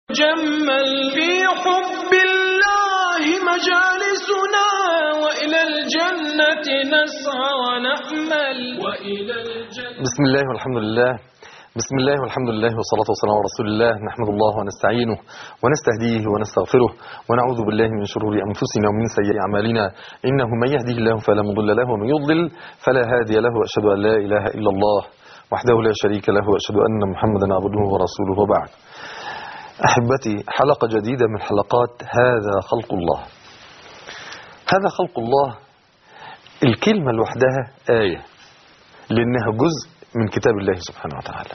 تجمل في حب الله مجالسنا وإلى الجنة نسعى ونأمل وإلى الجنة بسم الله والحمد لله بسم الله والحمد لله والصلاة والسلام على رسول الله نحمد الله ونستعينه ونستهديه ونستغفره ونعوذ بالله من شرور أنفسنا ومن سيئات أعمالنا إنه من يهديه الله فلا مضل له ومن يضلل فلا هادي له وأشهد أن لا إله إلا الله وحده لا شريك له وأشهد أن محمدا عبده ورسوله وبعد أحبتي حلقة جديدة من حلقات هذا خلق الله هذا خلق الله الكلمة لوحدها آية لأنها جزء من كتاب الله سبحانه وتعالى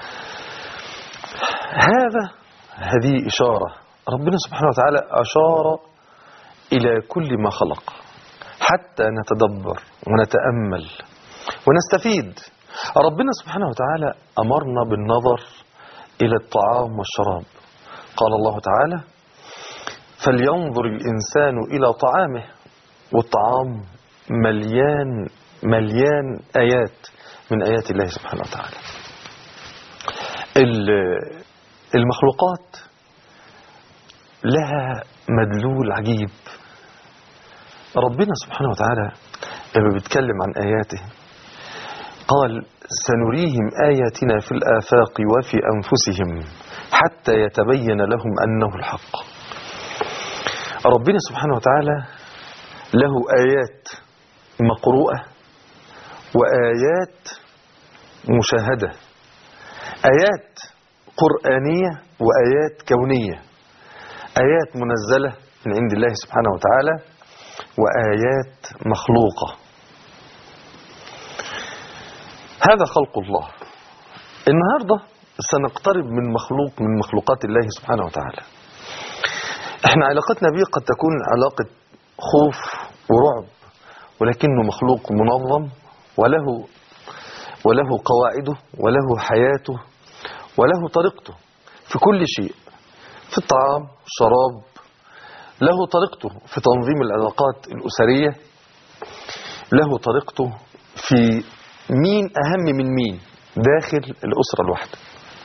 هذا هذه إشارة ربنا سبحانه وتعالى أشار إلى كل ما خلق حتى نتدبر ونتأمل ونستفيد ربنا سبحانه وتعالى أمرنا بالنظر إلى الطعام والشراب قال الله تعالى فلينظر الإنسان إلى طعامه والطعام مليان مليان آيات من آيات الله سبحانه وتعالى المخلوقات لها مدلول عجيب ربنا سبحانه وتعالى لما بيتكلم عن آياته قال سنريهم آياتنا في الآفاق وفي أنفسهم حتى يتبين لهم أنه الحق ربنا سبحانه وتعالى له آيات مقروءة وآيات مشاهدة آيات قرآنية وآيات كونية آيات منزلة من عند الله سبحانه وتعالى وآيات مخلوقة هذا خلق الله النهاردة سنقترب من مخلوق من مخلوقات الله سبحانه وتعالى احنا علاقتنا به قد تكون علاقة خوف ورعب ولكنه مخلوق منظم وله وله قواعده وله حياته وله طريقته في كل شيء في الطعام الشراب له طريقته في تنظيم العلاقات الأسرية له طريقته في مين أهم من مين داخل الأسرة الواحدة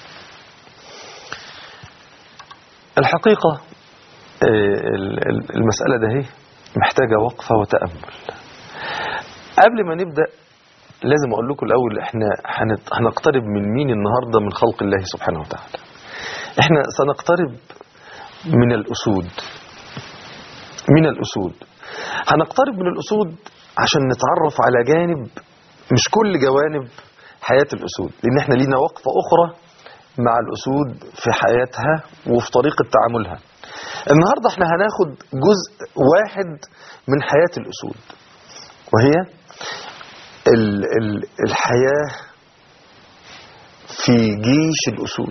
الحقيقة المسألة ده هي محتاجة وقفة وتأمل قبل ما نبدأ لازم أقول لكم الأول إحنا هنقترب من مين النهاردة من خلق الله سبحانه وتعالى إحنا سنقترب من الأسود من الأسود هنقترب من الأسود عشان نتعرف على جانب مش كل جوانب حياة الأسود لأن إحنا لينا وقفة أخرى مع الأسود في حياتها وفي طريقة تعاملها النهاردة احنا هناخد جزء واحد من حياة الأسود وهي ال ال الحياة في جيش الأسود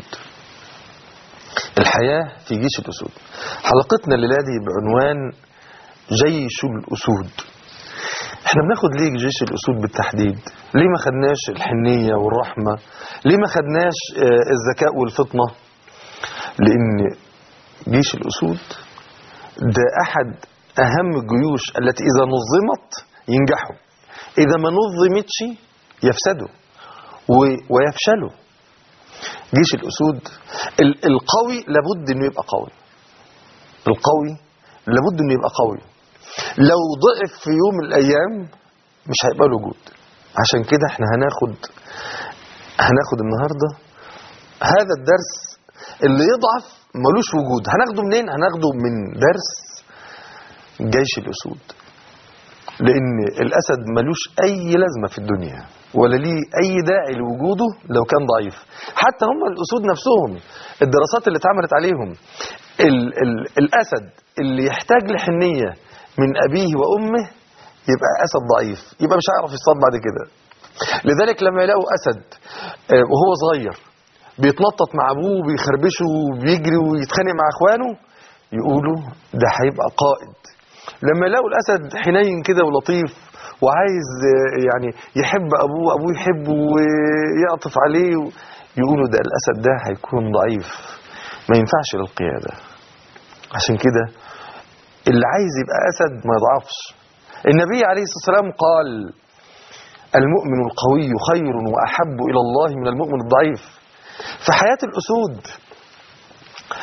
الحياة في جيش الأسود حلقتنا الليلة دي بعنوان جيش الأسود احنا بناخد ليه جيش الأسود بالتحديد ليه ما خدناش الحنية والرحمة ليه ما خدناش الذكاء والفطنة لأن جيش الأسود ده أحد أهم الجيوش التي إذا نظمت ينجحوا إذا ما نظمتش يفسدوا ويفشلوا جيش الأسود القوي لابد أنه يبقى قوي القوي لابد أنه يبقى قوي لو ضعف في يوم من الأيام مش هيبقى له وجود عشان كده احنا هناخد هناخد النهاردة هذا الدرس اللي يضعف ملوش وجود هناخده منين هناخده من درس جيش الأسود لأن الأسد ملوش أي لازمة في الدنيا ولا ليه أي داعي لوجوده لو كان ضعيف حتى هم الأسود نفسهم الدراسات اللي اتعملت عليهم ال ال الأسد اللي يحتاج لحنية من أبيه وأمه يبقى أسد ضعيف يبقى مش هيعرف يصطاد بعد كده لذلك لما يلاقوا أسد وهو صغير بيتنطط مع أبوه وبيخربشه وبيجري ويتخانق مع أخوانه يقولوا ده هيبقى قائد لما يلاقوا الأسد حنين كده ولطيف وعايز يعني يحب أبوه أبوه يحبه ويعطف عليه يقولوا ده الأسد ده هيكون ضعيف ما ينفعش للقيادة عشان كده اللي عايز يبقى أسد ما يضعفش النبي عليه الصلاة والسلام قال المؤمن القوي خير وأحب إلى الله من المؤمن الضعيف في حياة الأسود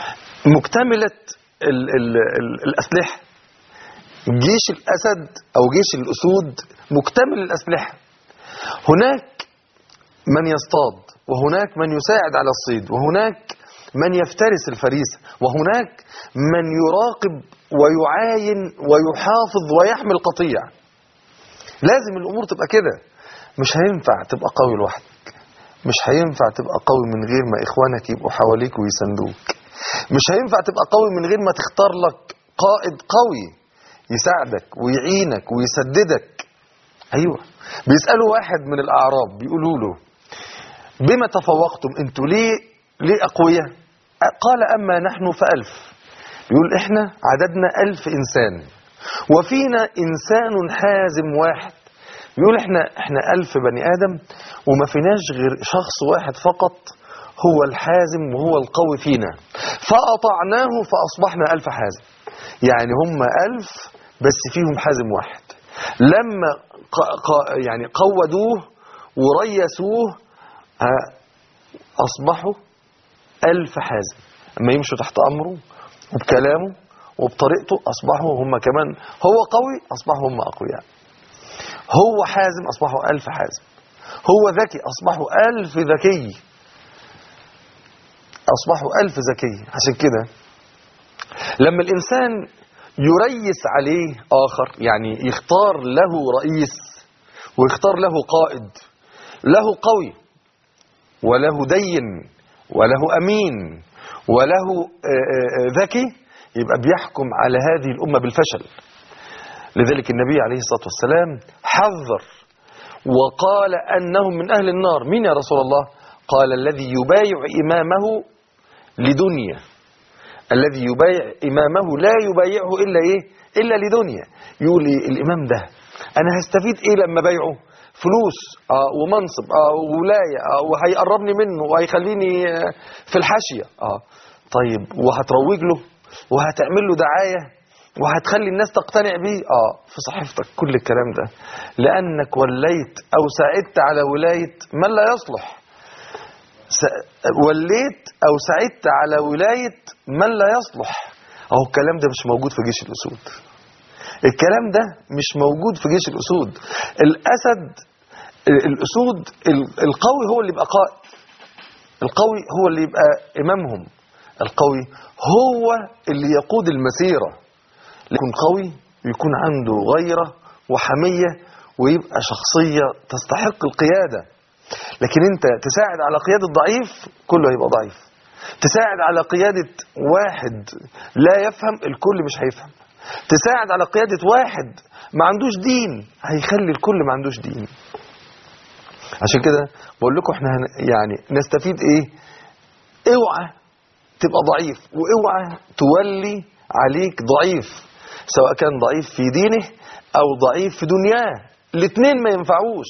مكتملة ال ال ال الأسلحة جيش الأسد أو جيش الأسود مكتمل الأسلحة هناك من يصطاد وهناك من يساعد على الصيد وهناك من يفترس الفريسة وهناك من يراقب ويعاين ويحافظ ويحمي القطيع لازم الأمور تبقى كده مش هينفع تبقى قوي لوحدك مش هينفع تبقى قوي من غير ما إخوانك يبقوا حواليك ويساندوك مش هينفع تبقى قوي من غير ما تختار لك قائد قوي يساعدك ويعينك ويسددك أيوة بيسألوا واحد من الأعراب بيقولوا له بما تفوقتم انتوا ليه ليه أقوياء قال أما نحن فألف يقول إحنا عددنا ألف إنسان وفينا إنسان حازم واحد يقول إحنا إحنا ألف بني آدم وما فيناش غير شخص واحد فقط هو الحازم وهو القوي فينا فأطعناه فأصبحنا ألف حازم يعني هم ألف بس فيهم حازم واحد لما ق... ق... يعني قودوه وريسوه ها، أصبحوا ألف حازم أما يمشوا تحت أمره وبكلامه وبطريقته أصبحوا هم كمان هو قوي أصبحوا هم أقوياء هو حازم أصبحوا ألف حازم هو ذكي أصبحوا ألف ذكي أصبحوا ألف ذكي عشان كده لما الإنسان يريس عليه آخر يعني يختار له رئيس ويختار له قائد له قوي وله دين وله أمين وله آه، آه، ذكي يبقى بيحكم على هذه الأمة بالفشل لذلك النبي عليه الصلاة والسلام حذر وقال أنهم من أهل النار مين يا رسول الله قال الذي يبايع إمامه لدنيا الذي يبايع إمامه لا يبايعه إلا إيه إلا لدنيا يقول إيه الإمام ده أنا هستفيد إيه لما بايعه فلوس آه ومنصب آه وولاية آه وهيقربني منه وهيخليني آه في الحاشية آه طيب وهتروج له وهتعمل له دعاية وهتخلي الناس تقتنع بيه اه في صحيفتك كل الكلام ده لأنك وليت أو ساعدت على ولاية من لا يصلح س- وليت أو ساعدت على ولاية من لا يصلح أهو الكلام ده مش موجود في جيش الأسود الكلام ده مش موجود في جيش الأسود الأسد ال- الأسود ال- القوي هو اللي يبقى قائد القوي هو اللي يبقى إمامهم القوي هو اللي يقود المسيرة يكون قوي ويكون عنده غيرة وحمية ويبقى شخصية تستحق القيادة لكن انت تساعد على قيادة ضعيف كله هيبقى ضعيف تساعد على قيادة واحد لا يفهم الكل مش هيفهم تساعد على قيادة واحد ما عندوش دين هيخلي الكل ما عندوش دين عشان كده بقول لكم احنا هن- يعني نستفيد ايه اوعى تبقى ضعيف واوعى تولي عليك ضعيف سواء كان ضعيف في دينه او ضعيف في دنياه الاثنين ما ينفعوش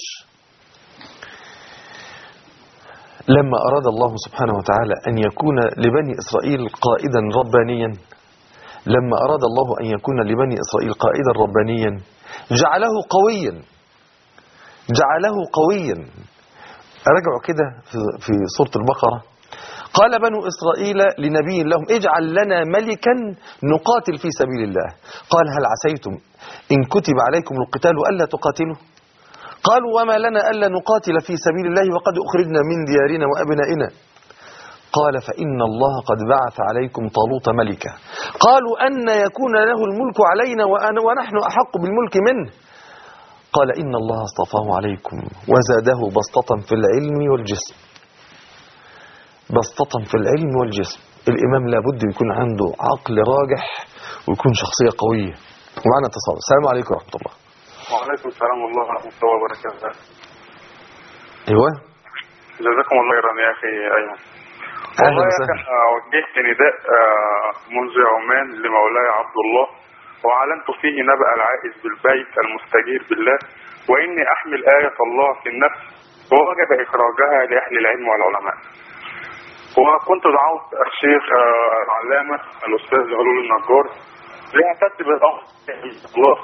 لما أراد الله سبحانه وتعالى أن يكون لبني إسرائيل قائدا ربانيا لما أراد الله أن يكون لبني إسرائيل قائدا ربانيا جعله قويا جعله قويا رجعوا كده في, في سورة البقرة قال بنو إسرائيل لنبي لهم اجعل لنا ملكا نقاتل في سبيل الله قال هل عسيتم إن كتب عليكم القتال ألا تقاتلوا قالوا وما لنا ألا نقاتل في سبيل الله وقد أخرجنا من ديارنا وأبنائنا قال فإن الله قد بعث عليكم طالوت ملكا قالوا أن يكون له الملك علينا وأنا ونحن أحق بالملك منه قال إن الله اصطفاه عليكم وزاده بسطة في العلم والجسم بسطة في العلم والجسم الإمام لابد يكون عنده عقل راجح ويكون شخصية قوية ومعنا اتصال السلام عليكم ورحمة الله وعليكم السلام ورحمة الله وبركاته أيوة جزاكم الله خيرا يا أخي أيمن أهلا والله يا وسهلا. أخي أنا وجهت نداء آه، منذ يومين لمولاي عبد الله وأعلنت فيه نبأ العائز بالبيت المستجير بالله وإني أحمل آية الله في النفس ووجب إخراجها لأهل العلم والعلماء وكنت دعوت الشيخ آه، العلامة الأستاذ علول النجار ليعتد بالأمر الله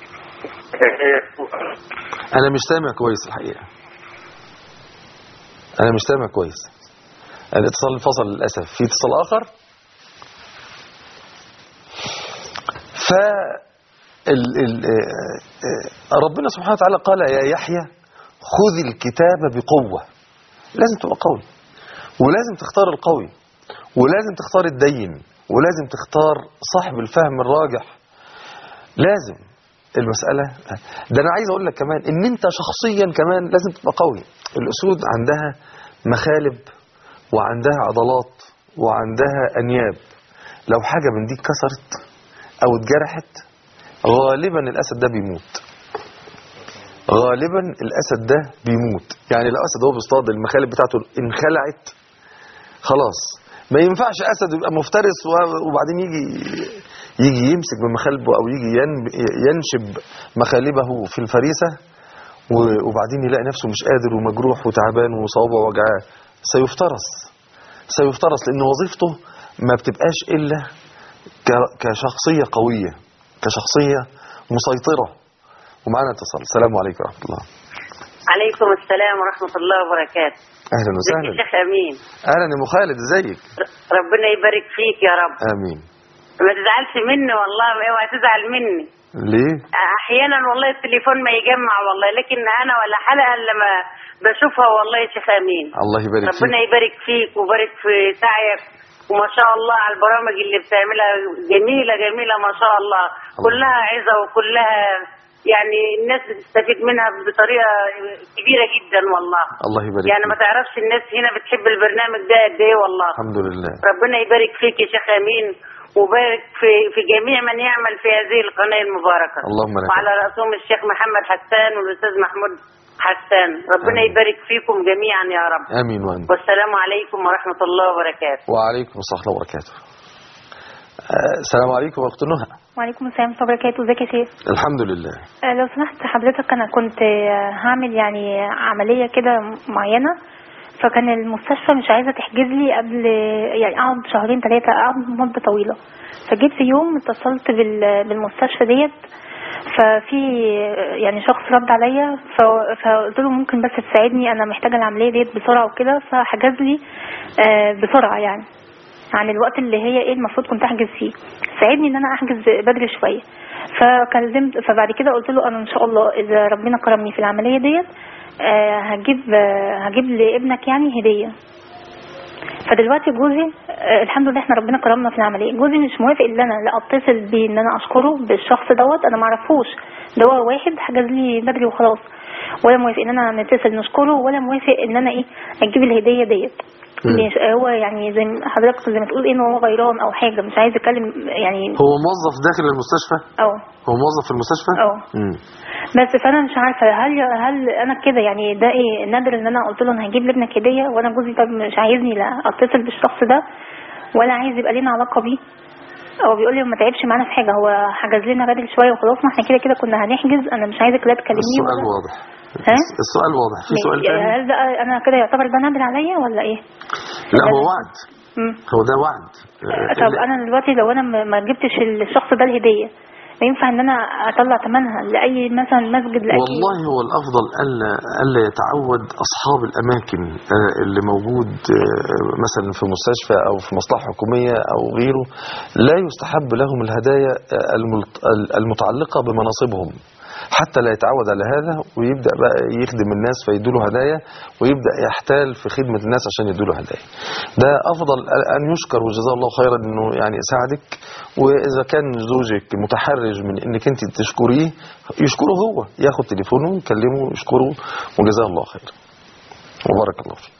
أنا مش سامع كويس الحقيقة أنا مش سامع كويس الاتصال انفصل للأسف في اتصال آخر ف ال- ال- آه، آه، ربنا سبحانه وتعالى قال يا يحيى خذ الكتاب بقوة لازم تبقى قوي ولازم تختار القوي ولازم تختار الدين ولازم تختار صاحب الفهم الراجح لازم المسألة ده أنا عايز أقول لك كمان إن أنت شخصيا كمان لازم تبقى قوي الأسود عندها مخالب وعندها عضلات وعندها أنياب لو حاجة من دي اتكسرت أو اتجرحت غالبا الأسد ده بيموت غالبا الأسد ده بيموت يعني لو أسد هو بيصطاد المخالب بتاعته انخلعت خلاص ما ينفعش أسد يبقى مفترس و- وبعدين يجي يجي يمسك بمخالبه أو يجي ين- ينشب مخالبه في الفريسة و- وبعدين يلاقي نفسه مش قادر ومجروح وتعبان وصوابعه وجعاه سيفترس سيفترس لأن وظيفته ما بتبقاش إلا ك- كشخصية قوية كشخصية مسيطرة ومعنا اتصال السلام عليكم ورحمة الله عليكم السلام ورحمة الله وبركاته أهلا ازيك يا وسهلا شيخ أمين أهلا يا أم خالد ازيك ر- ربنا يبارك فيك يا رب آمين ما تزعلش مني والله اوعى تزعل مني ليه احيانا والله التليفون ما يجمع والله لكن انا ولا حلقه الا ما بشوفها والله يا شيخ امين الله يبارك ربنا فيك يبارك فيك ويبارك في سعيك وما شاء الله على البرامج اللي بتعملها جميله جميله ما شاء الله كلها عظه وكلها يعني الناس بتستفيد منها بطريقه كبيره جدا والله الله يبارك يعني ما فيك تعرفش الناس هنا بتحب البرنامج ده قد ايه والله الحمد لله ربنا يبارك فيك يا شيخ امين وبارك في في جميع من يعمل في هذه القناه المباركه اللهم لك وعلى راسهم الشيخ محمد حسان والاستاذ محمود حسان ربنا آمين. يبارك فيكم جميعا يا رب آمين وأنت والسلام عليكم ورحمه الله وبركاته وعليكم السلام ورحمة الله وبركاته آه، السلام عليكم ورحمة الله وعليكم السلام ورحمة الله وبركاته ازيك يا شيخ الحمد لله آه، لو سمحت حضرتك انا كنت آه، هعمل يعني عملية كده معينة فكان المستشفى مش عايزة تحجز لي قبل يعني اقعد شهرين ثلاثة اقعد مدة طويلة فجيت في يوم اتصلت بال- بالمستشفى ديت ففي آه، يعني شخص رد عليا ف- فقلت له ممكن بس تساعدني انا محتاجة العملية ديت بسرعة وكده فحجز لي آه، بسرعة يعني عن الوقت اللي هي ايه المفروض كنت احجز فيه ساعدني ان انا احجز بدري شويه فكلمت فبعد كده قلت له انا ان شاء الله اذا ربنا كرمني في العمليه ديت آه، هجيب آه، هجيب لابنك يعني هديه فدلوقتي جوزي آه، الحمد لله احنا ربنا كرمنا في العمليه جوزي مش موافق ان انا لا اتصل بيه ان انا اشكره بالشخص دوت انا ما اعرفوش ده هو واحد حجز لي بدري وخلاص ولا موافق ان انا نتصل نشكره ولا موافق ان انا ايه اجيب الهديه ديت مم. مش هو يعني زي ما- حضرتك زي ما تقول ايه ان هو غيران او حاجه مش عايز يتكلم يعني هو موظف داخل المستشفى اه هو موظف في المستشفى اه مم. بس فانا مش عارفه هل هل انا كده يعني ده ايه نادر ان انا قلت له انا هجيب لابنك هديه وانا جوزي طب مش عايزني لا اتصل بالشخص ده ولا عايز يبقى لنا علاقه بيه هو بيقول لي ما تعبش معانا في حاجه هو حجز لنا بدري شويه وخلاص ما احنا كده كده كنا هنحجز انا مش عايزك لا تكلمني السؤال ولا- واضح ها؟ السؤال واضح في سؤال تاني هل ده انا كده يعتبر ده نادر عليا ولا ايه؟ لا هو وعد مم. هو ده وعد آه، طب اللي- انا دلوقتي لو انا ما ما جبتش الشخص ده الهديه ينفع ان انا اطلع ثمنها لاي مثلا مسجد لاي والله هو الافضل الا الا يتعود اصحاب الاماكن آه، اللي موجود آه، مثلا في مستشفى او في مصلحه حكوميه او غيره لا يستحب لهم الهدايا آه، الملت- المتعلقه بمناصبهم حتى لا يتعود على هذا ويبدا بقى يخدم الناس فيدوا له هدايا ويبدا يحتال في خدمه الناس عشان يدوا له هدايا ده افضل ان يشكر وجزاه الله خيرا انه يعني يساعدك واذا كان زوجك متحرج من انك انت تشكريه يشكره هو ياخد تليفونه يكلمه يشكره وجزاه الله خيرا وبارك الله فيك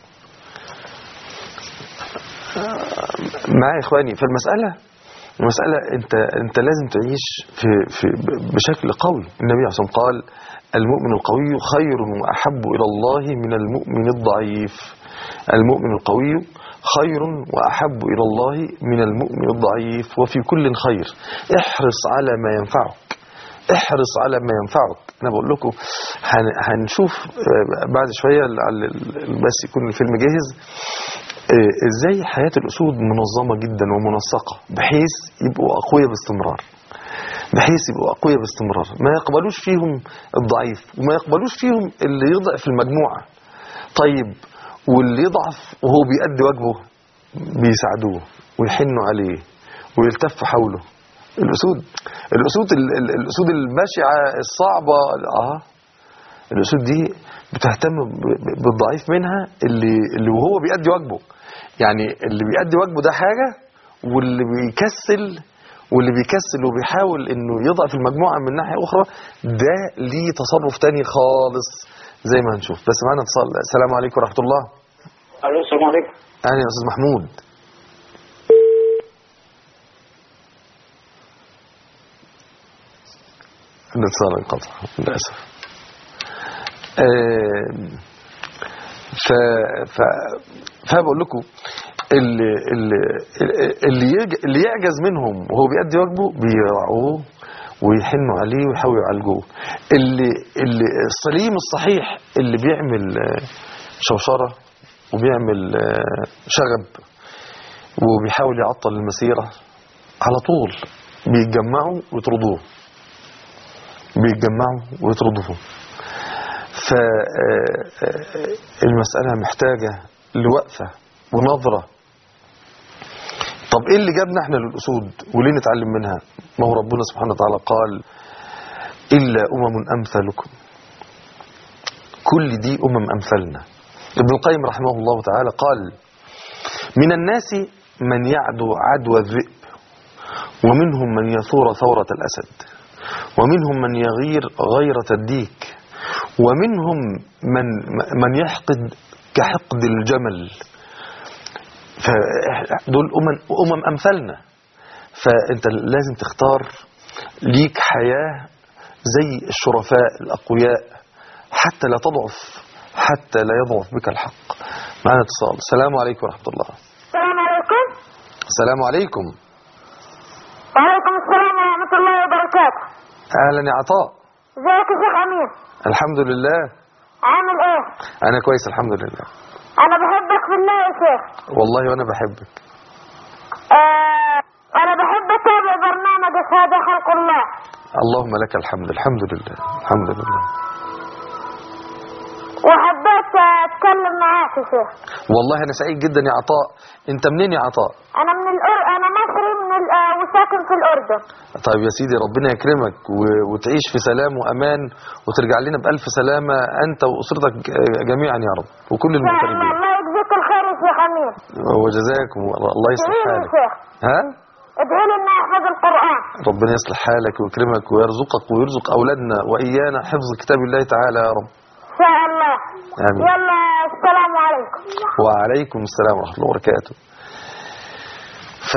معايا يا اخواني في المساله المسألة أنت أنت لازم تعيش في في بشكل قوي، النبي عليه الصلاة والسلام قال: المؤمن القوي خير وأحب إلى الله من المؤمن الضعيف. المؤمن القوي خير وأحب إلى الله من المؤمن الضعيف وفي كل خير. احرص على ما ينفعك. احرص على ما ينفعك انا بقول لكم هن- هنشوف آه، بعد شويه على ال- بس يكون الفيلم جاهز آه، ازاي حياه الاسود منظمه جدا ومنسقه بحيث يبقوا اقوياء باستمرار بحيث يبقوا اقوياء باستمرار ما يقبلوش فيهم الضعيف وما يقبلوش فيهم اللي يضعف المجموعه طيب واللي يضعف وهو بيأدي واجبه بيساعدوه ويحنوا عليه ويلتفوا حوله الاسود الاسود ال- ال- الاسود البشعه الصعبه اه الاسود دي بتهتم ب- ب- بالضعيف منها اللي اللي وهو بيأدي واجبه يعني اللي بيأدي واجبه ده حاجه واللي بيكسل واللي بيكسل وبيحاول انه يضعف المجموعه من ناحيه اخرى ده ليه تصرف تاني خالص زي ما هنشوف بس معانا اتصال السلام عليكم ورحمه الله الو السلام عليكم اهلا يا استاذ محمود الاتصال انقطع للاسف آم، ف ف فبقول لكم اللي اللي اللي يج- اللي يعجز منهم وهو بيأدي واجبه بيرعوه ويحنوا عليه ويحاولوا يعالجوه اللي اللي السليم الصحيح اللي بيعمل آه، شوشره وبيعمل آه، شغب وبيحاول يعطل المسيره على طول بيتجمعوا ويطردوه بيتجمعوا ويطردوه فالمسألة محتاجة لوقفة ونظرة طب ايه اللي جابنا احنا للأسود وليه نتعلم منها ما هو ربنا سبحانه وتعالى قال إلا أمم أمثلكم كل دي أمم أمثلنا ابن القيم رحمه الله تعالى قال من الناس من يعدو عدوى الذئب ومنهم من يثور ثورة الأسد ومنهم من يغير غيرة الديك ومنهم من من يحقد كحقد الجمل فدول أمم, أمم أمثالنا فأنت لازم تختار ليك حياة زي الشرفاء الأقوياء حتى لا تضعف حتى لا يضعف بك الحق معنا اتصال السلام عليكم ورحمة الله السلام عليكم السلام عليكم وعليكم السلام ورحمة الله وبركاته أهلا يا عطاء ازيك يا شيخ أمين الحمد لله عامل ايه أنا كويس الحمد لله أنا بحبك في الله يا شيخ والله وأنا بحبك آه أنا بحب أتابع برنامجك هذا خلق الله اللهم لك الحمد الحمد لله الحمد لله وحبيت أتكلم معاك يا شيخ والله أنا سعيد جدا يا عطاء أنت منين يا عطاء أنا من الأر... أنا مصري من ال... آه، وساكن في الأردن طيب يا سيدي ربنا يكرمك و... وتعيش في سلام وأمان وترجع لنا بألف سلامة أنت وأسرتك جميعا يا رب وكل إن شاء الله المغتربين الله يجزيك الخير يا شيخ أمين وجزاكم الله يصلح ادعي لي يا حالك شيخ ها ادعي لي إني أحفظ القرآن ربنا يصلح حالك ويكرمك ويرزقك ويرزق أولادنا وإيانا حفظ كتاب الله تعالى يا رب إن شاء الله آمين. يلا السلام عليكم وعليكم السلام ورحمة الله وبركاته ف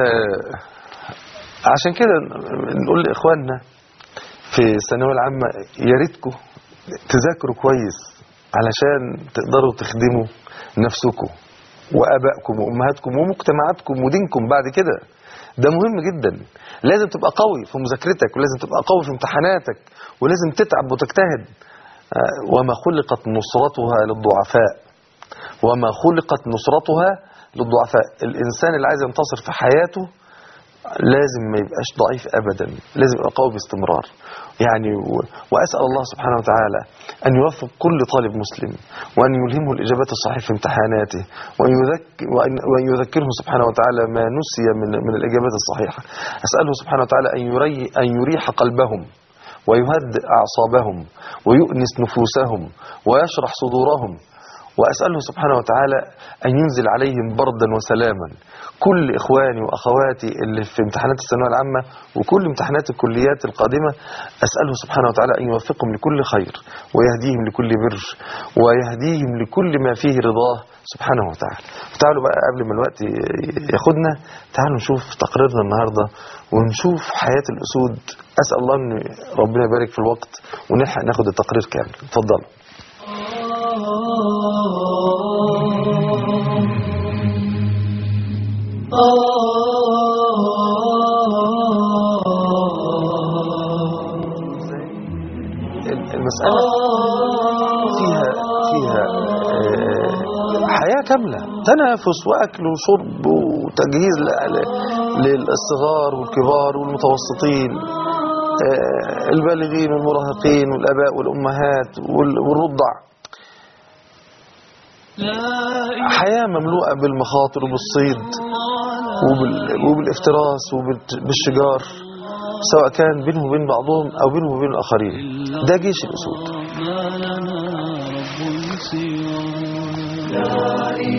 عشان كده نقول لإخواننا في الثانوية العامة يا ريتكم تذاكروا كويس علشان تقدروا تخدموا نفسكم وآبائكم وأمهاتكم ومجتمعاتكم ودينكم بعد كده ده مهم جدا لازم تبقى قوي في مذاكرتك ولازم تبقى قوي في امتحاناتك ولازم تتعب وتجتهد آه، وما خلقت نصرتها للضعفاء وما خلقت نصرتها للضعفاء الإنسان اللي عايز ينتصر في حياته لازم ما يبقاش ضعيف أبدا لازم يبقى قوي باستمرار يعني و- وأسأل الله سبحانه وتعالى أن يوفق كل طالب مسلم وأن يلهمه الإجابات الصحيحة في امتحاناته وأن, يذك وأن, وأن يذكره سبحانه وتعالى ما نسي من, من الإجابات الصحيحة أسأله سبحانه وتعالى أن, يري أن يريح قلبهم ويهدئ أعصابهم ويؤنس نفوسهم ويشرح صدورهم وأسأله سبحانه وتعالى أن ينزل عليهم بردا وسلاما كل إخواني وأخواتي اللي في امتحانات الثانوية العامة وكل امتحانات الكليات القادمة أسأله سبحانه وتعالى أن يوفقهم لكل خير ويهديهم لكل بر ويهديهم لكل ما فيه رضاه سبحانه وتعالى تعالوا بقى قبل ما الوقت ياخدنا تعالوا نشوف تقريرنا النهاردة ونشوف حياة الأسود أسأل الله أن ربنا يبارك في الوقت ونلحق ناخد التقرير كامل اتفضلوا المسألة فيها فيها آه، حياة كاملة تنافس وأكل وشرب وتجهيز ل- ل- للصغار والكبار والمتوسطين آه، البالغين والمراهقين والآباء والأمهات وال- والرضع حياة مملوءة بالمخاطر وبالصيد وبال- وبالافتراس وبالشجار سواء كان بينهم وبين بعضهم أو بينهم وبين الآخرين ده جيش الأسود ما لنا رب سواه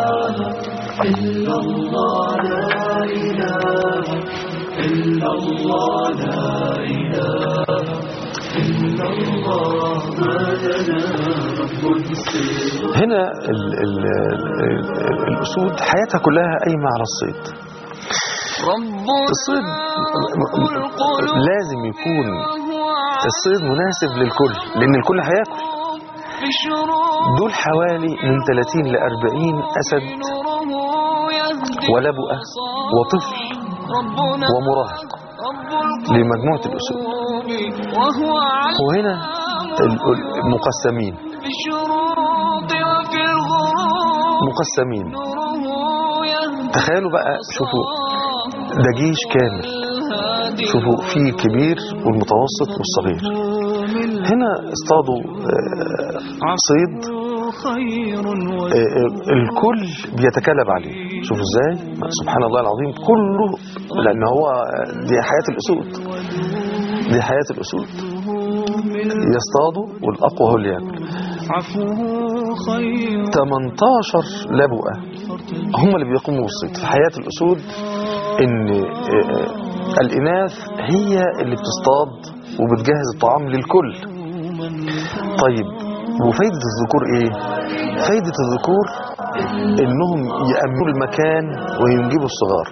هنا ال ال ال الأسود حياتها كلها قايمة على الصيد ربنا الصيد رب القلوب لازم يكون وهو الصيد مناسب للكل لأن الكل هياكل بشروق دول حوالي من 30 ل 40 أسد نوره يهدي ولبؤة وطفل ربنا ومراهق رب القلوب لمجموعة الأسود وهو على وهنا ال- ال- مقسمين بالشروط وفي الغروب مقسمين نوره يهدي تخيلوا بقى شوفوا ده جيش كامل الهادي شوفوا فيه الكبير والمتوسط والصغير هنا اصطادوا آه، صيد خير آه، آه، الكل بيتكلم عليه شوفوا ازاي سبحان الله العظيم كله لان هو آه، دي حياة الاسود دي حياة الاسود يصطادوا والاقوى هو اللي ياكل عفوه خير 18 لبؤة هم اللي بيقوموا بالصيد في حياة الأسود إن آه، آه، الإناث هي اللي بتصطاد وبتجهز الطعام للكل طيب وفايدة الذكور إيه؟ فايدة الذكور إنهم يأمنوا المكان وينجبوا الصغار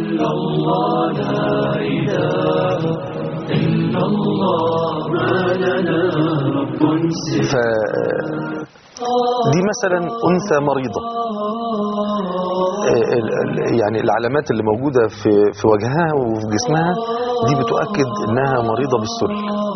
ف دي مثلا أنثى مريضة آه، ال- ال- يعني العلامات اللي موجودة في في وجهها وفي جسمها دي بتؤكد إنها مريضة بالسل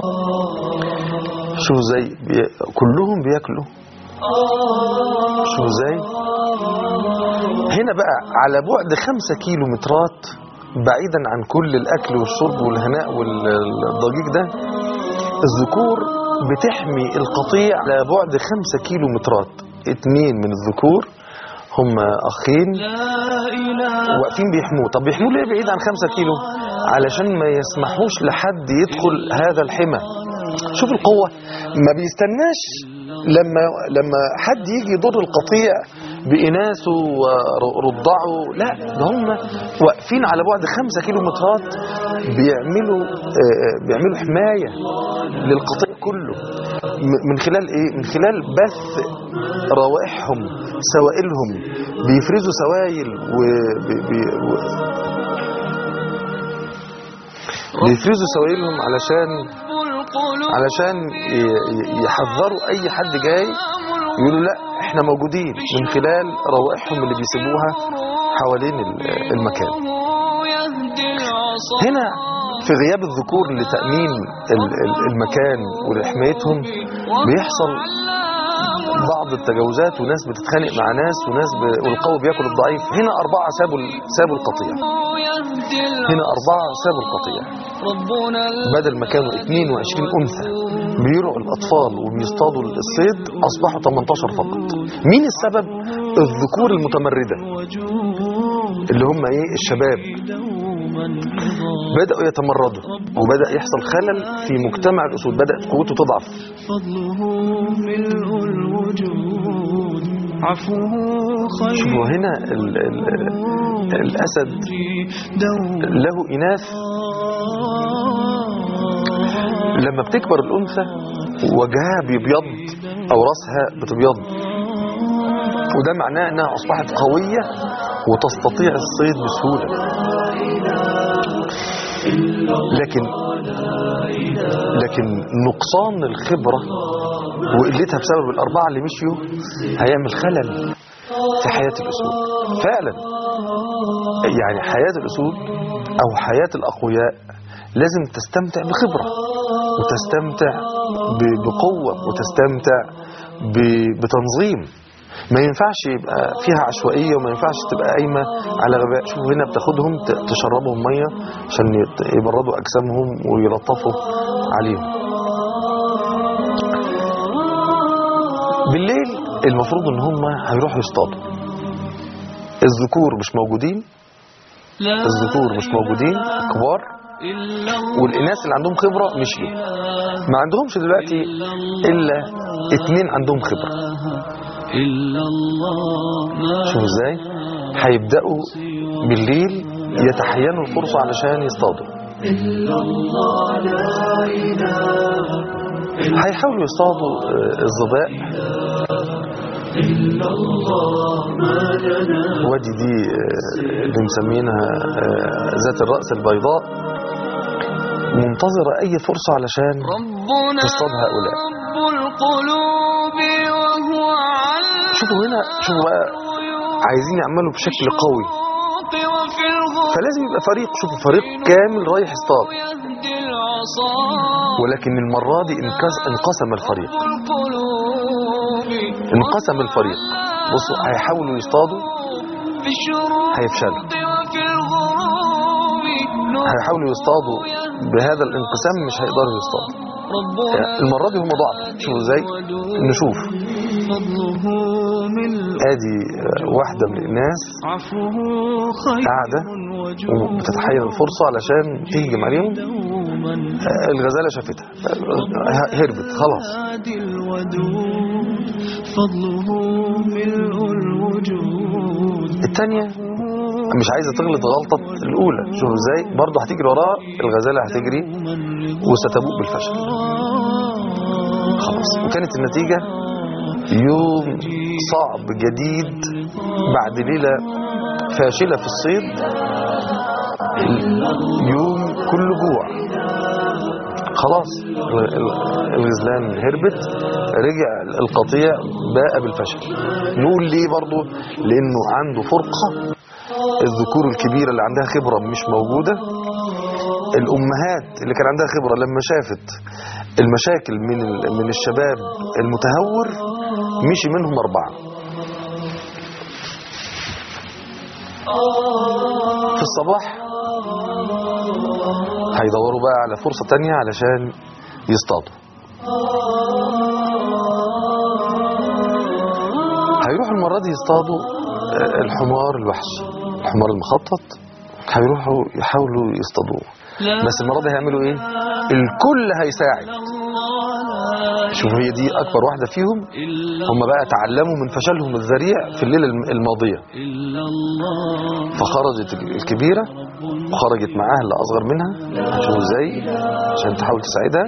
شوفوا ازاي بي- كلهم بياكلوا شوفوا ازاي هنا بقى على بعد خمسة كيلو مترات بعيدا عن كل الأكل والشرب والهناء والضجيج ده الذكور بتحمي القطيع على بعد خمسة كيلو مترات اتنين من الذكور هم أخين لا إله واقفين بيحموه طب بيحموه ليه بعيد عن خمسة كيلو علشان ما يسمحوش لحد يدخل هذا الحمى شوف القوة ما بيستناش لما لما حد يجي يضر القطيع بإناثه ورضعه لا ده هم واقفين على بعد خمسة كيلو مترات بيعملوا آه، آه، بيعملوا حماية للقطيع كله م- من خلال ايه من خلال بث روائحهم سوائلهم بيفرزوا سوائل و... بي... بي... و... بيفرزوا سوائلهم علشان القلوب علشان ي- ي- يحذروا اي حد جاي يقولوا لا احنا موجودين من خلال روائحهم اللي بيسيبوها حوالين ال- المكان وهو يهدي العصا هنا في غياب الذكور لتأمين ال- ال- المكان ولحمايتهم بيحصل بعض التجاوزات وناس بتتخانق مع ناس وناس ب... والقوي بياكل الضعيف هنا أربعة سابوا ال- سابوا القطيع وهو يهدي هنا أربعة سابوا القطيع ربنا بدل ما كانوا 22 أنثى بيرعوا الأطفال وبيصطادوا الصيد أصبحوا 18 فقط مين السبب؟ الذكور المتمردة الوجود اللي هم إيه الشباب دوما نظام بدأوا يتمردوا وبدأ يحصل خلل في مجتمع الأسود بدأت قوته تضعف فضله ملء الوجود عفوه خير شوفوا هنا ال ال الأسد دوما له إناث لما بتكبر الأنثى وجهها بيبيض أو رأسها بتبيض وده معناه أنها أصبحت قوية وتستطيع الصيد بسهولة لكن لكن نقصان الخبرة وقلتها بسبب الأربعة اللي مشيوا هيعمل خلل في حياة الأسود فعلا يعني حياة الأسود أو حياة الأقوياء لازم تستمتع بخبرة وتستمتع ب- بقوة وتستمتع ب- بتنظيم ما ينفعش يبقى فيها عشوائية وما ينفعش تبقى قايمة على غباء شوفوا هنا بتاخدهم ت- تشربهم مية عشان يت- يبردوا أجسامهم ويلطفوا عليهم بالليل المفروض ان هم هيروحوا يصطادوا الذكور مش موجودين لا الذكور مش موجودين كبار والناس اللي عندهم خبرة مشيوا ما عندهمش دلوقتي إلا اتنين عندهم خبرة إلا الله ما شوفوا ازاي هيبدأوا بالليل يتحينوا الفرصة علشان يصطادوا هيحاولوا يصطادوا آه، الظباء وادي دي آه، اللي مسمينها آه، ذات الرأس البيضاء منتظرة أي فرصة علشان ربنا تصطاد هؤلاء. رب القلوب وهو على شوفوا هنا شوفوا بقى عايزين يعملوا بشكل قوي وفي الغرب فلازم يبقى فريق شوفوا فريق كامل رايح يصطاد يهدي العصا ولكن المرة دي انكس- انقسم الفريق القلوب انقسم الفريق بصوا هيحاولوا يصطادوا في الشروق هيفشلوا وفي الغروب نور هيحاولوا يصطادوا بهذا الانقسام مش هيقدروا يصطادوا ربنا المرة دي هم ضعف شوفوا ازاي نشوف فضله من ادي آه، واحدة من الناس عفوه خير قاعدة وجود وبتتحين الفرصة علشان تهجم عليهم دوما آه، الغزالة شافتها آه، هربت خلاص هادي الودود فضله ملء الوجود التانية مش عايزة تغلط غلطة الأولى شوفوا ازاي برضه هتجري وراها الغزالة هتجري وستبوء بالفشل خلاص وكانت النتيجة يوم صعب جديد بعد ليلة فاشلة في الصيد يوم كل جوع خلاص ال- ال- الغزلان هربت رجع القطيع باء بالفشل نقول ليه برضو لانه عنده فرقة الذكور الكبيرة اللي عندها خبرة مش موجودة الأمهات اللي كان عندها خبرة لما شافت المشاكل من ال- من الشباب المتهور مشي منهم أربعة في الصباح هيدوروا بقى على فرصة تانية علشان يصطادوا هيروحوا المرة دي يصطادوا آه، الحمار الوحشي الحمار المخطط هيروحوا يحاولوا يصطادوه بس المرة دي هيعملوا ايه الكل هيساعد شوف هي دي اكبر واحدة فيهم هم بقى تعلموا من فشلهم الذريع في الليلة الم- الماضية إلا الله فخرجت الكبيرة وخرجت معاها اللي أصغر منها شوفوا ازاي عشان تحاول تساعدها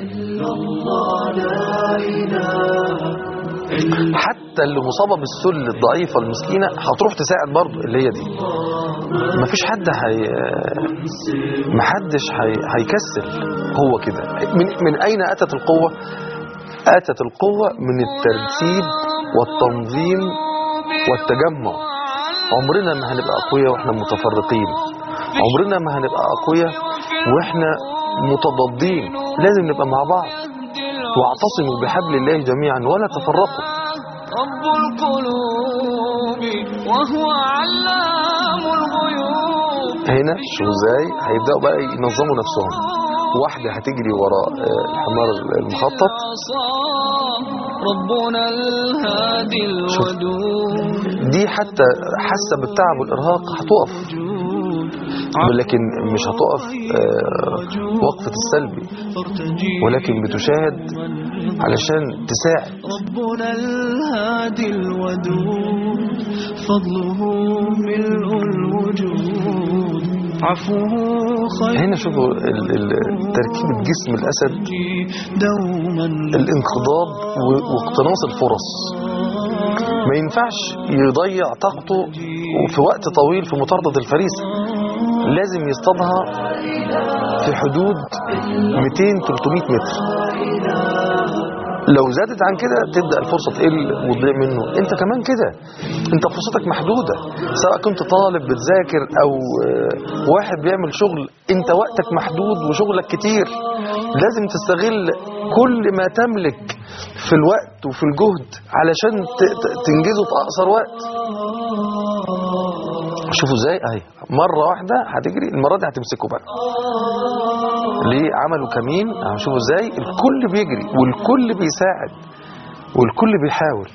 حتى اللي مصابة بالسل الضعيفة المسكينة هتروح تساعد برضه اللي هي دي مفيش حد هي محدش هي... هيكسل هو كده من... من أين أتت القوة أتت القوة من الترتيب والتنظيم والتجمع عمرنا ما هنبقى أقوياء وإحنا متفرقين عمرنا ما هنبقى أقوياء وإحنا متضادين لازم نبقى مع بعض واعتصموا بحبل الله جميعا ولا تفرقوا رب القلوب وهو علام الغيوب هنا شو ازاي هيبدأوا بقى ينظموا نفسهم واحدة هتجري وراء آه، الحمار المخطط عصا ربنا الهادي الودود دي حتى حاسة بالتعب والإرهاق هتقف ولكن مش هتقف آه، وقفة السلبي ولكن بتشاهد علشان تساعد ربنا الهادي الودود فضله ملء الوجود عفوه خير هنا شوفوا ال- ال- تركيبة جسم الأسد دوما الانقضاض و- واقتناص الفرص ما ينفعش يضيع طاقته في وقت طويل في مطاردة الفريسة لازم يصطادها في حدود 200-300 متر لو زادت عن كده تبدأ الفرصة تقل وتضيع منه انت كمان كده انت فرصتك محدودة سواء كنت طالب بتذاكر او آه، واحد بيعمل شغل انت وقتك محدود وشغلك كتير لازم تستغل كل ما تملك في الوقت وفي الجهد علشان ت- ت- تنجزه في اقصر وقت شوفوا ازاي اهي مرة واحدة هتجري المرة دي هتمسكه بقى ليه عملوا كمين اهو شوفوا ازاي الكل بيجري والكل بيساعد والكل بيحاول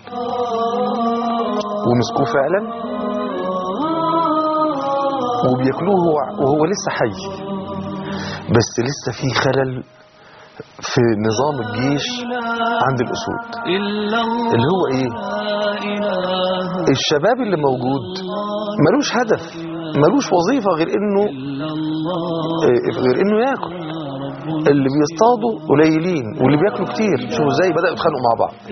ومسكوه فعلا وبياكلوه وهو, وهو لسه حي بس لسه في خلل في نظام الجيش عند الأسود اللي هو إيه الشباب اللي موجود ملوش هدف ملوش وظيفة غير إنه إيه، غير إنه ياكل اللي بيصطادوا قليلين واللي بياكلوا كتير شوفوا ازاي بدأوا يتخانقوا مع بعض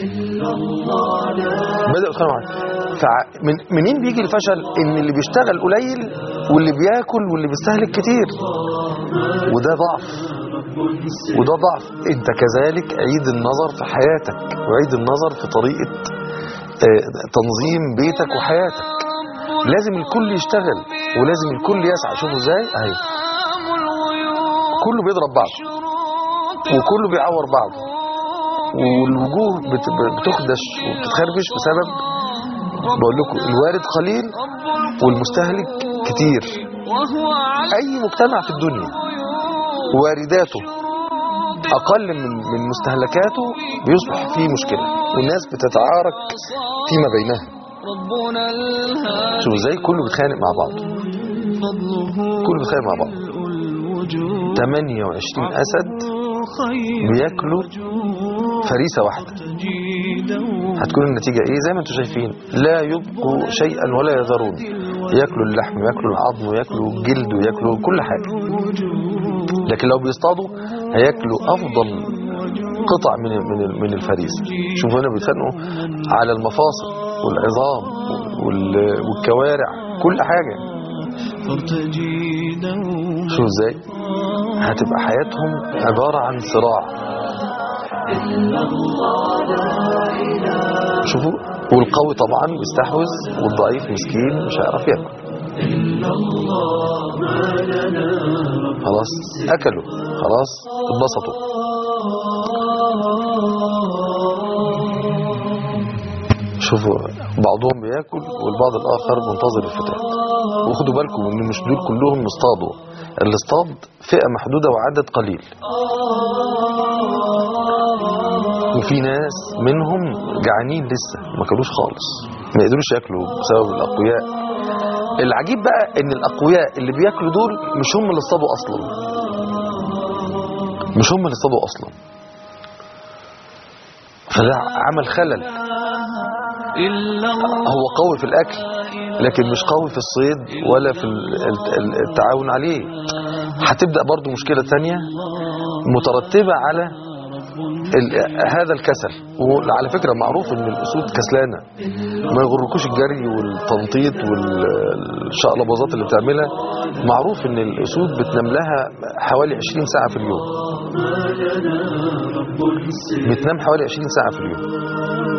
بدأوا يتخانقوا مع بعض فمن منين بيجي الفشل ان اللي بيشتغل قليل واللي بياكل واللي بيستهلك كتير وده ضعف وده ضعف انت كذلك عيد النظر في حياتك وعيد النظر في طريقة آه، تنظيم بيتك وحياتك لازم الكل يشتغل ولازم الكل يسعى شوفوا ازاي اهي كله بيضرب بعض وكله بيعور بعض والوجوه بت- بتخدش وبتتخربش بسبب بقول لكم الوارد قليل والمستهلك كتير اي مجتمع في الدنيا وارداته اقل من من مستهلكاته بيصبح فيه مشكله والناس بتتعارك فيما بينها ربنا الهادي شوف ازاي كله بيتخانق مع بعض فضله كله بيتخانق مع بعض الوجود 28 اسد بياكلوا فريسه واحده هتكون النتيجة ايه زي ما انتم شايفين لا يبقوا شيئا ولا يذرون ياكلوا اللحم وياكلوا العظم وياكلوا الجلد وياكلوا كل حاجة لكن لو بيصطادوا هياكلوا افضل قطع من من من الفريسة شوفوا هنا بيتخانقوا على المفاصل والعظام وال- والكوارع كل حاجة فارتجي دوما شوفوا ازاي هتبقى حياتهم عبارة عن صراع شوفوا والقوي طبعا بيستحوذ والضعيف مسكين مش هيعرف ياكل خلاص اكلوا خلاص اتبسطوا شوفوا بعضهم بياكل والبعض الاخر منتظر الفتات وخدوا بالكم ان مش دول كلهم اصطادوا اللي اصطاد فئه محدوده وعدد قليل وفي ناس منهم جعانين لسه ما كلوش خالص ما يقدروش ياكلوا بسبب الاقوياء العجيب بقى ان الاقوياء اللي بياكلوا دول مش هم اللي اصطادوا اصلا مش هم اللي اصطادوا اصلا فده عمل خلل إلا الله هو قوي في الاكل لكن مش قوي في الصيد ولا في ال- ال- ال- التعاون عليه هتبدا برضو مشكله تانية مترتبه على ال- هذا الكسل وعلى فكره معروف ان الاسود كسلانه ما يغركوش الجري والتنطيط والشقلباظات اللي بتعملها معروف ان الاسود بتنام لها حوالي 20 ساعه في اليوم بتنام حوالي 20 ساعه في اليوم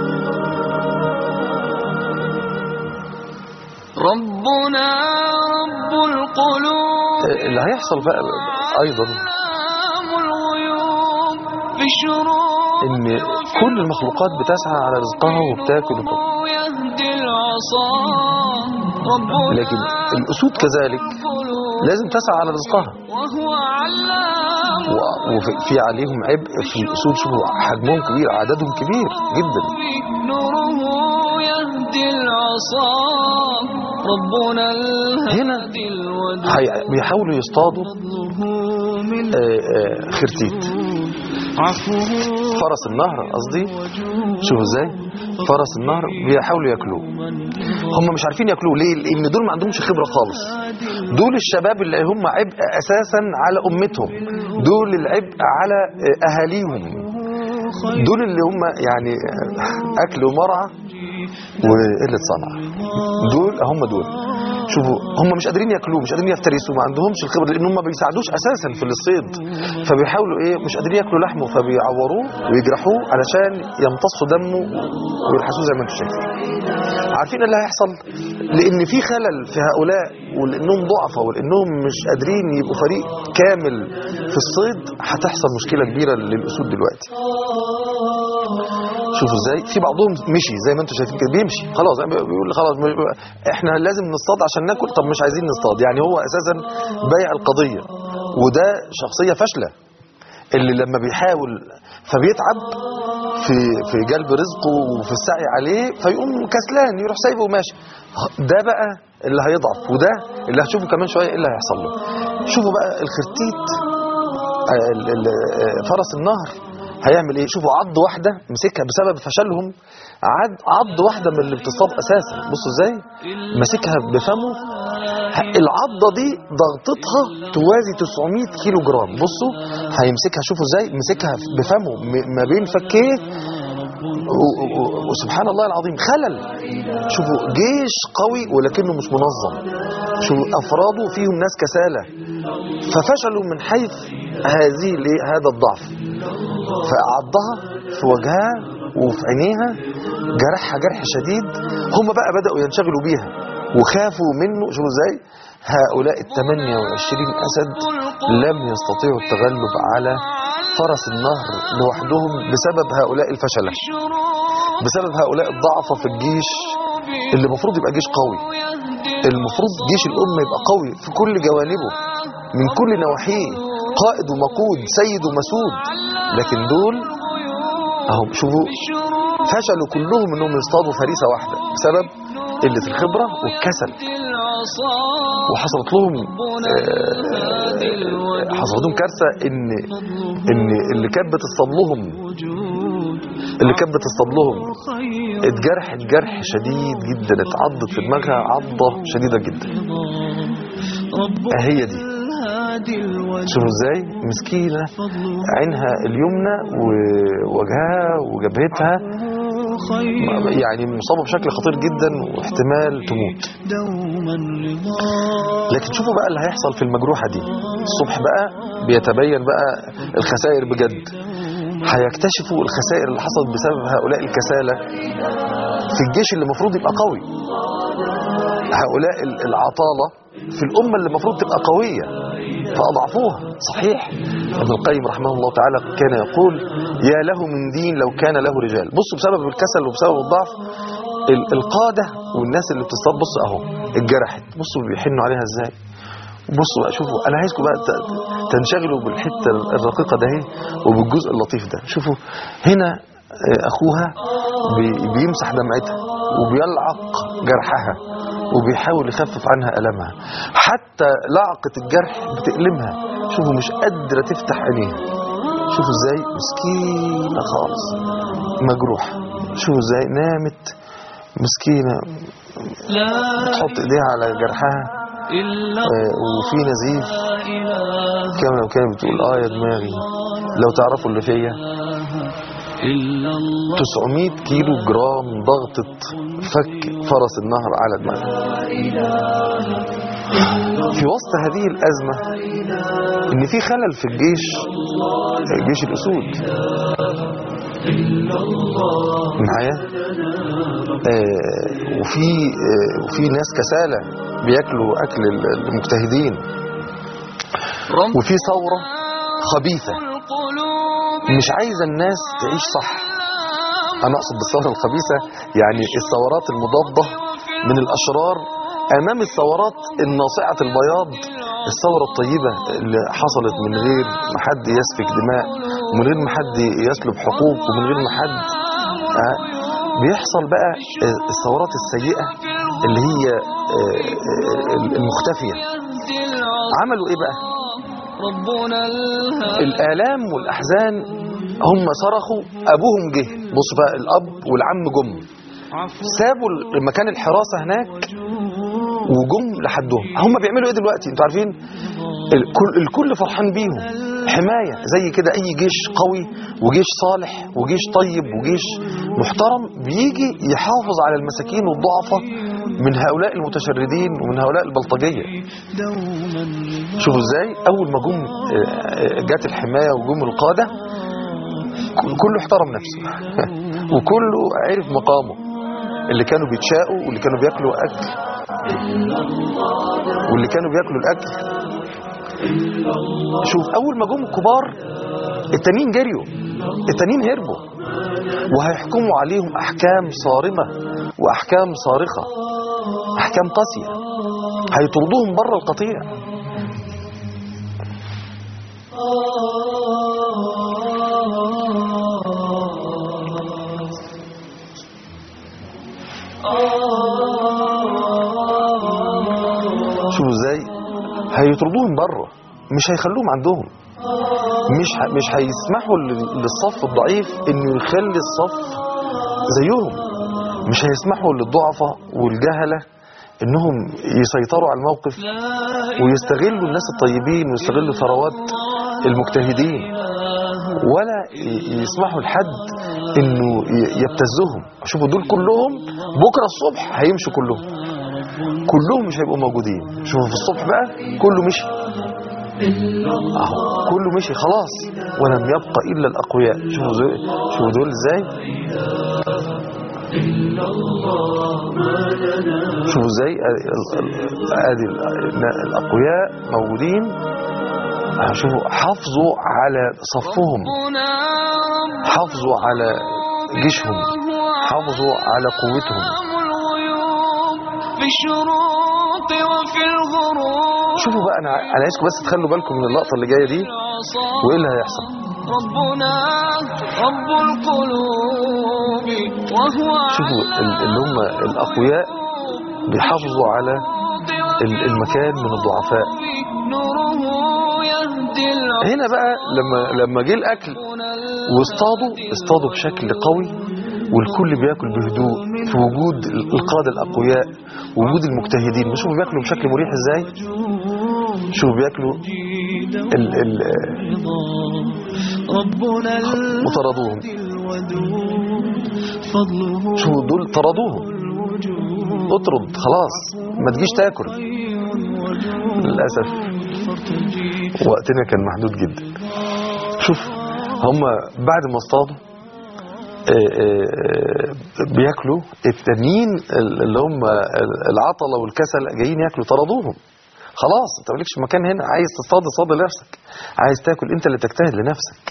ربنا رب القلوب اللي هيحصل بقى ايضا علام الغيوب في الشروق ان كل المخلوقات بتسعى على رزقها وبتاكل وبتاكل. يهدي العصا ربنا لكن الاسود كذلك القلوب لازم تسعى على رزقها وهو علام و- وفي عليهم عبء في الاسود شوفوا حجمهم كبير عددهم كبير جدا نوره يهدي العصا ربنا هنا الهادي الودود هي- بيحاولوا يصطادوا فضله من آه، آه، خرتيت عفوه فرس النهر قصدي شوفوا ازاي فرس النهر بيحاولوا ياكلوه هم مش عارفين ياكلوه ليه لان دول ما عندهمش خبره خالص دول الشباب اللي هم عبء اساسا على امتهم دول العبء على آه، اهاليهم دول اللي هم يعني آه، اكل ومرعى وقله صنعه دول هم دول شوفوا هم مش قادرين ياكلوه مش قادرين يفترسوا ما عندهمش الخبره لان هم ما بيساعدوش اساسا في الصيد فبيحاولوا ايه مش قادرين ياكلوا لحمه فبيعوروه ويجرحوه علشان يمتصوا دمه ويلحسوه زي ما انتم شايفين عارفين إيه اللي هيحصل لان في خلل في هؤلاء ولانهم ضعفاء ولانهم مش قادرين يبقوا فريق كامل في الصيد هتحصل مشكله كبيره للاسود دلوقتي شوفوا ازاي في بعضهم مشي زي ما انتم شايفين كده بيمشي خلاص بيقول خلاص م- احنا لازم نصطاد عشان ناكل طب مش عايزين نصطاد يعني هو اساسا بايع القضيه وده شخصيه فاشله اللي لما بيحاول فبيتعب في في جلب رزقه وفي السعي عليه فيقوم كسلان يروح سايبه وماشي ده بقى اللي هيضعف وده اللي هتشوفه كمان شويه ايه اللي هيحصل له شوفوا بقى الخرتيت آه، ال- ال- آه، فرس النهر هيعمل ايه شوفوا عض واحده مسكها بسبب فشلهم عض عض واحده من اللي بتصطاد اساسا بصوا ازاي ماسكها بفمه ه- العضه دي ضغطتها توازي 900 كيلو جرام بصوا هيمسكها شوفوا ازاي مسكها بفمه م- ما بين فكيه و- و- وسبحان الله العظيم خلل شوفوا جيش قوي ولكنه مش منظم شوفوا افراده فيهم ناس كسالى ففشلوا من حيث هذه الايه هذا الضعف فعضها في وجهها وفي عينيها جرحها جرح شديد هم بقى بدأوا ينشغلوا بيها وخافوا منه شوفوا ازاي هؤلاء ال 28 أسد لم يستطيعوا التغلب على فرس النهر لوحدهم بسبب هؤلاء الفشلة بسبب هؤلاء الضعفة في الجيش اللي المفروض يبقى جيش قوي المفروض جيش الأمة يبقى قوي في كل جوانبه من كل نواحيه قائد ومقود سيد ومسود لكن دول اهو شوفوا فشلوا كلهم انهم يصطادوا فريسه واحده بسبب قله الخبره والكسل وحصلت لهم آه، حصلت لهم كارثه ان ان اللي كانت بتصطاد لهم اللي كانت بتصطاد لهم اتجرحت جرح شديد جدا اتعضت في دماغها عضه شديده جدا هي دي شوفوا ازاي مسكينه عينها اليمنى ووجهها وجبهتها يعني مصابه بشكل خطير جدا واحتمال تموت لكن شوفوا بقى اللي هيحصل في المجروحه دي الصبح بقى بيتبين بقى الخسائر بجد هيكتشفوا الخسائر اللي حصلت بسبب هؤلاء الكسالى في الجيش اللي المفروض يبقى قوي هؤلاء ال- العطالة في الأمة اللي المفروض تبقى قوية فأضعفوها صحيح ابن القيم رحمه الله تعالى كان يقول يا له من دين لو كان له رجال بصوا بسبب الكسل وبسبب الضعف ال- القادة والناس اللي بتصطاد بص اهو اتجرحت بصوا بيحنوا عليها ازاي بصوا بقى شوفوا انا عايزكم بقى ت- تنشغلوا بالحته الرقيقه ده اهي وبالجزء اللطيف ده شوفوا هنا آه، اخوها بي- بيمسح دمعتها وبيلعق جرحها وبيحاول يخفف عنها المها حتى لعقه الجرح بتألمها شوفوا مش قادره تفتح عينيها شوفوا ازاي مسكينه خالص مجروحه شوفوا ازاي نامت مسكينه تحط ايديها على جرحها آه، وفي نزيف كما لو كانت بتقول اه يا دماغي لو تعرفوا اللي فيا 900 كيلو جرام ضغطة فك فرس النهر على دماغها في وسط هذه الأزمة إن في خلل في الجيش جيش الأسود معايا آه وفي آه وفي ناس كسالى بياكلوا أكل المجتهدين وفي ثورة خبيثة مش عايزة الناس تعيش صح أنا أقصد بالثورة الخبيثة يعني الثورات المضادة من الأشرار أمام الثورات الناصعة البياض الثورة الطيبة اللي حصلت من غير ما حد يسفك دماء ومن غير ما حد يسلب حقوق ومن غير ما حد آه، بيحصل بقى آه، الثورات السيئة اللي هي آه، آه، المختفية عملوا ايه بقى ربنا الهادي الآلام والأحزان هم صرخوا أبوهم جه بص بقى الأب والعم جم سابوا المكان الحراسة هناك وجم لحدهم هم بيعملوا ايه دلوقتي انتوا عارفين الكل, الكل فرحان بيهم حماية زي كده اي جيش قوي وجيش صالح وجيش طيب وجيش محترم بيجي يحافظ على المساكين والضعفاء من هؤلاء المتشردين ومن هؤلاء البلطجية شوفوا ازاي اول ما جم آه، آه، جت الحماية وجم القادة كل- كله احترم نفسه وكله عرف مقامه اللي كانوا بيتشاقوا واللي كانوا بياكلوا اكل واللي كانوا بياكلوا الاكل شوف اول ما جم الكبار التانيين جريوا التانيين هربوا وهيحكموا عليهم احكام صارمه واحكام صارخه احكام قاسيه هيطردوهم بره القطيع شوفوا ازاي هيطردوهم بره مش هيخلوهم عندهم مش ه... مش هيسمحوا لل- للصف الضعيف انه يخلي الصف زيهم مش هيسمحوا للضعفاء والجهله انهم يسيطروا على الموقف ويستغلوا الناس الطيبين ويستغلوا ثروات المجتهدين ولا ي- يسمحوا لحد انه ي- يبتزهم شوفوا دول كلهم بكره الصبح هيمشوا كلهم كلهم مش هيبقوا موجودين شوفوا في الصبح بقى كله مشي اهو كله مشي خلاص ولم يبقى الا الاقوياء شوفوا دول شوفوا دول ازاي شوفوا ازاي ادي ادي ال- الاقوياء موجودين أهو شوفوا حافظوا على صفهم ربنا حافظوا على جيشهم حافظوا على قوتهم رب الغيوب في الشروق وفي الغروب شوفوا بقى انا انا عايزكم بس تخلوا بالكم من اللقطه اللي جايه دي العصا وايه اللي هيحصل ربنا رب القلوب وهو شوفوا ال- اللي هم الاقوياء بيحافظوا على ال- المكان من الضعفاء نوره يهدي العقل هنا بقى لما لما جه الاكل واصطادوا اصطادوا بشكل قوي والكل بياكل بهدوء في وجود القاده الاقوياء وجود المجتهدين شوفوا بياكلوا بشكل مريح ازاي شوفوا بياكلوا ال ال ربنا وطردوهم الودود فضله شوفوا دول طردوهم اطرد خلاص ما تجيش تاكل للاسف وقتنا كان محدود جدا شوف هم بعد ما اصطادوا آه، آه، بياكلوا التانيين اللي هم العطله والكسل جايين ياكلوا طردوهم خلاص انت مالكش مكان هنا عايز تصطاد اصطاد لنفسك عايز تاكل انت اللي تجتهد لنفسك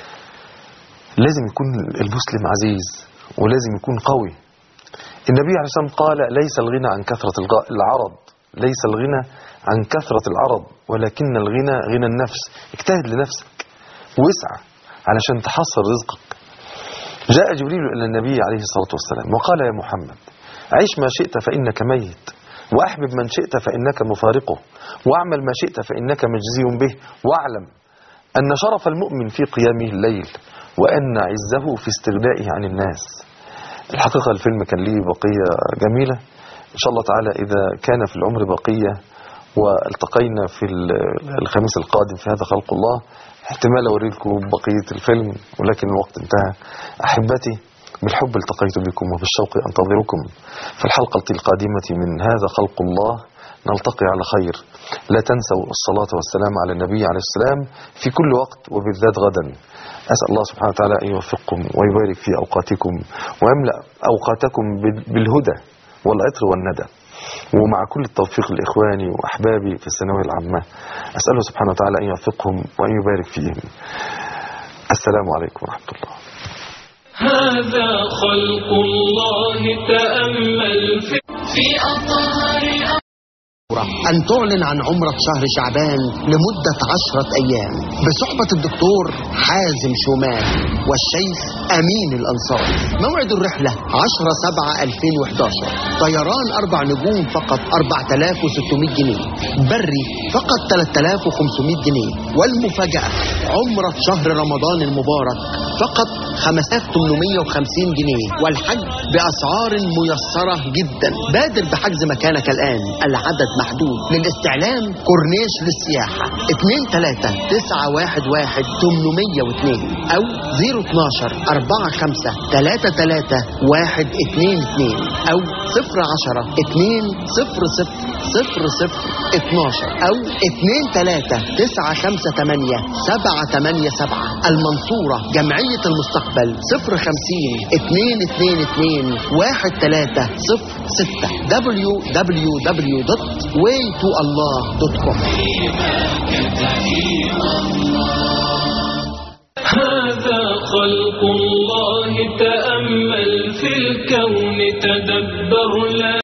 لازم يكون المسلم عزيز ولازم يكون قوي النبي عليه الصلاة والسلام قال ليس الغنى عن كثرة الغ- العرض ليس الغنى عن كثرة العرض ولكن الغنى غنى النفس اجتهد لنفسك واسعى علشان تحصل رزقك جاء جبريل إلى النبي عليه الصلاة والسلام وقال يا محمد عيش ما شئت فإنك ميت وأحبب من شئت فإنك مفارقه واعمل ما شئت فإنك مجزي به واعلم أن شرف المؤمن في قيامه الليل وأن عزه في استغنائه عن الناس الحقيقة الفيلم كان ليه بقية جميلة إن شاء الله تعالى إذا كان في العمر بقية والتقينا في ال- الخميس القادم في هذا خلق الله احتمال أوري لكم بقية الفيلم ولكن الوقت انتهى أحبتي بالحب التقيت بكم وبالشوق أنتظركم في الحلقة القادمة من هذا خلق الله نلتقي على خير لا تنسوا الصلاة والسلام على النبي عليه السلام في كل وقت وبالذات غدا أسأل الله سبحانه وتعالى أن يوفقكم ويبارك في أوقاتكم ويملأ أوقاتكم بال- بالهدى والعطر والندى ومع كل التوفيق لإخواني وأحبابي في الثانوية العامة أسأله سبحانه وتعالى أن يوفقهم وأن يبارك فيهم السلام عليكم ورحمة الله هذا خلق الله تأمل في في أطهار أن تعلن عن عمرة شهر شعبان لمدة عشرة أيام بصحبة الدكتور حازم شومان والشيخ أمين الأنصار موعد الرحلة 10 7 2011 طيران أربع نجوم فقط 4600 جنيه بري فقط 3500 جنيه والمفاجأة عمرة شهر رمضان المبارك فقط 5850 جنيه والحج بأسعار ميسرة جدا بادر بحجز مكانك الآن العدد محدود للاستعلام كورنيش للسياحة 2 3 9 1 1 802 أو 012 4 5 3 3 1 2 2 أو 0 10 2 0 0 0 0 12 أو 2 3 9 5 8 7 8 7 المنصورة جمعية المستقبل 0 50 2 2 2 1 3 0 6 www.waytoallah.com هذا خلق الله تأمل في الكون تدبر لا